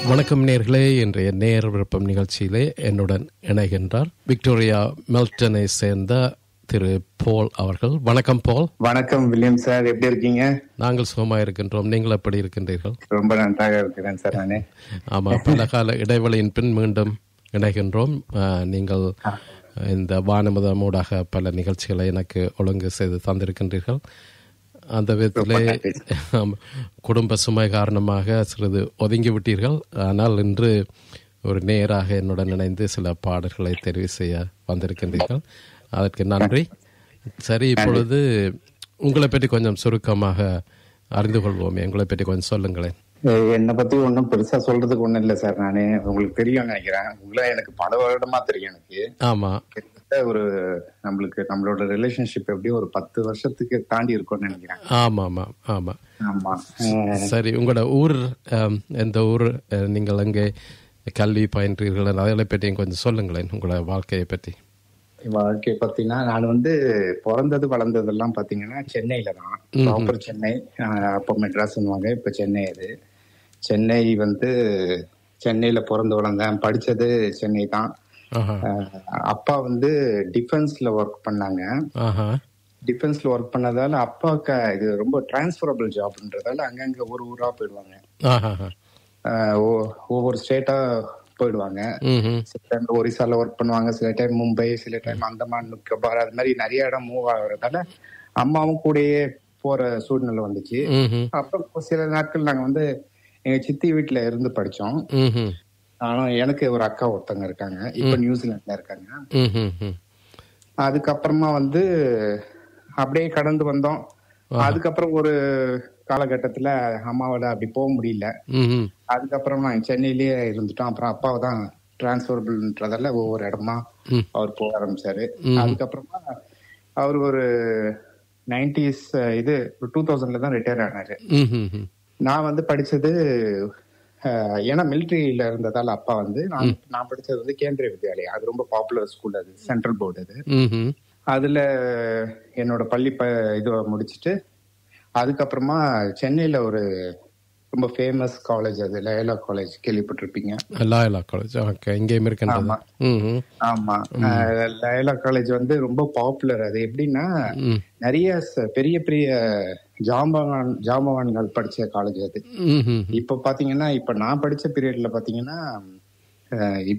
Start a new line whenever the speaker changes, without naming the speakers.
வணக்கம் நேர்களே இன்றைய நேர் விருப்பம் நிகழ்ச்சியிலே என்னுடன் இணைகின்றார் விக்டோரியா மெல்டனை சேர்ந்த திரு போல் அவர்கள் வணக்கம் போல்
வணக்கம் வில்லியம் சார் எப்படி இருக்கீங்க
நாங்கள் சுகமா இருக்கின்றோம் நீங்கள் எப்படி இருக்கின்றீர்கள்
ரொம்ப நன்றாக இருக்கிறேன் சார் நானு
ஆமா பல கால இடைவெளியின் பின் மீண்டும் இணைகின்றோம் ஆஹ், நீங்கள் இந்த வானமுதம் ஊடாக பல நிகழ்ச்சிகளை எனக்கு ஒழுங்கு செய்து தந்திருக்கின்றீர்கள் அந்த விதத்திலே ஆமா, குடும்ப சுமை காரணமாக சிறிது ஒதுங்கி விட்டீர்கள் ஆனால் இன்று ஒரு நேராக என்னுடன் இணைந்து சில பாடல்களை தெரிவு செய்ய வந்திருக்கின்றீர்கள் அதற்கு நன்றி சரி இப்பொழுது உங்களை பற்றி கொஞ்சம் சுருக்கமாக அறிந்து கொள்வோமே உங்களை பற்றி கொஞ்சம் சொல்லுங்களேன்
அஹ் என்னை பத்தி ஒன்றும் பெருசா சொல்றதுக்கு ஒண்ணும் இல்லை சார் நானு உங்களுக்கு தெரியும் நினைக்கிறேன் உங்களை எனக்கு பல வருடமா தெரியும் எனக்கு
ஆமா
கிட்டத்தட்ட ஒரு நம்மளுக்கு நம்மளோட ரிலேஷன்ஷிப் எப்படியும் ஒரு பத்து வருஷத்துக்கு தாண்டி இருக்கும்னு நினைக்கிறேன்
ஆமா ஆமா ஆமா
ஆமா அஹ்
சரி உங்களோட ஊர் ஆம், எந்த ஊர் அஹ், நீங்கள் அங்கே கல்வி பயின்றீர்கள் அதை பற்றியும் கொஞ்சம் சொல்லுங்களேன் உங்களோட வாழ்க்கையை பற்றி
வாழ்க்கை பாத்தீங்கன்னா நான் வந்து பிறந்தது வளர்ந்ததெல்லாம் பாத்தீங்கன்னா சென்னையில தான் ப்ராப்பர் சென்னை அஹ் அப்போ மெட்ராஸ்னுவாங்க இப்ப சென்னை அது சென்னை வந்து சென்னையில பிறந்து வளர்ந்தேன் படிச்சது சென்னை தான்
ஆஹா
அஹ் அப்பா வந்து டிஃபென்ஸ்ல ஒர்க் பண்ணாங்க
ஆஹா
டிஃபென்ஸ்ல ஒர்க் பண்ணதால அப்பாவுக்கு இது ரொம்ப டிரான்ஸ்ஃபரபிள் ஜாப்ன்றதால அங்கங்க ஒரு ஊரா போயிடுவாங்க
ஆஹா
அஹ் ஒ- ஒவ்வொரு ஸ்டேட்டா போயிடுவாங்க
ம்
சில டைம் ஒரிசால ஒர்க் பண்ணுவாங்க சில டைம் மும்பை சில டைம் அந்தமான் நிக்கோபார் அது மாதிரி நிறைய இடம் மூவ் ஆகுறதால அம்மாவும் கூடயே போற சூழ்நிலை வந்துச்சு
ம்
அப்புறம் சில நாட்கள் நாங்க வந்து எங்க சித்தி வீட்டுல இருந்து படிச்சோம்
ம்
ஆனா எனக்கு ஒரு அக்கா ஒருத்தங்க இருக்காங்க இப்ப நியூசிலாந்துல இருக்காங்க
ம்
அதுக்கப்புறமா வந்து அப்படியே கடந்து வந்தோம் அதுக்கப்புறம் ஒரு காலகட்டத்துல அம்மாவோட அப்படி போக முடியல
ம்
அதுக்கப்புறம் நான் சென்னையிலேயே இருந்துட்டோம் அப்புறம் அப்பாவை தான் டிரான்ஸ்பரபிள்ன்றதால ஒவ்வொரு இடமா
ம்.
அவர் போக ஆரம்பிச்சாரு அதுக்கப்புறமா அவர் ஒரு நைன்டிஸ் இது டூ தௌசண்ட்ல தான் ரிட்டையர் ஆனாரு
ம்
நான் வந்து படிச்சது அஹ், ஏன்னா மிலிட்டரியில இருந்ததால அப்பா வந்து நான் நான் படிச்சது வந்து கேந்திரிய வித்யாலயா அது ரொம்ப பாப்புலர் ஸ்கூல் அது சென்ட்ரல் போர்டு அது
ம்
அதுல என்னோட பள்ளி ப இது முடிச்சிட்டு அதுக்கப்புறமா சென்னையில ஒரு ரொம்ப ஃபேமஸ் காலேஜ் அது லயலா காலேஜ் கேள்விப்பட்டிருப்பீங்க
லாயலா காலேஜ் ஓகே இங்கேயும் இருக்கின்றது
ஆமா.
ம்
ஆமா அஹ், லயலா காலேஜ் வந்து ரொம்ப பாப்புலர் அது எப்படின்னா
ம்
நிறைய ச- பெரிய பெரிய ஜாம்பவான் ஜாம்பவான்கள் படிச்ச காலேஜ் அது
ம்
இப்ப பாத்தீங்கன்னா இப்ப நான் படிச்ச பீரியட்ல பாத்தீங்கன்னா அஹ்,